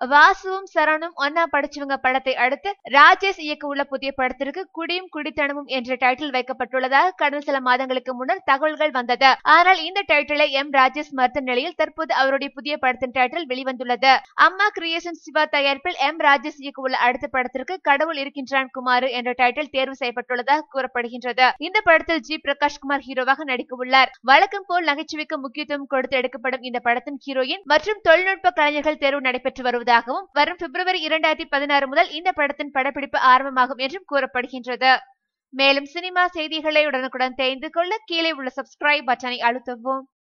வாசுவும் சரணும் ஒன்னா படிச்சவங்க படத்தை அடுத்து ராஜேஷ் இயக்க உள்ள புதிய படத்திற்கு குடியும் குடித்தனமும் என்ற டைட்டில் வைக்கப்பட்டுள்ளதாக கடந்த சில மாதங்களுக்கு முன்னர் தகவல்கள் வந்தது ஆனால் இந்த டைட்டிலை எம் ராஜேஷ் மறுத்த நிலையில் தற்போது அவருடைய புதிய படத்தின் டைட்டில் வெளிவந்துள்ளது அம்மா கிரியேஷன் சிவா தயாரிப்பில் எம் ராஜேஷ் இயக்க உள்ள அடுத்த படத்திற்கு கடவுள் இருக்கின்றான் குமாரு என்ற டைட்டில் தேர்வு செய்யப்பட்டுள்ளதாக கூறப்படுகின்றது இந்த படத்தில் ஜி பிரகாஷ் குமார் ஹீரோவாக நடிக்க உள்ளார் வழக்கம் போல் நகைச்சுவைக்கு முக்கியத்துவம் கொடுத்து எடுக்கப்படும் இந்த படத்தின் ஹீரோயின் மற்றும் தொழில்நுட்ப கலைஞர்கள் தேர்வு நடைபெற்று வருவதாகவும் வரும் பிப்ரவரி இரண்டாயிரத்தி பதினாறு முதல் இந்த படத்தின் படப்பிடிப்பு ஆரம்பமாகும் என்றும் கூறப்படுகின்றது மேலும் சினிமா செய்திகளை உடனுக்குடன் தெரிந்து கொள்ள கீழே உள்ள சப்ஸ்கிரைப் பட்டனை அழுத்தவும்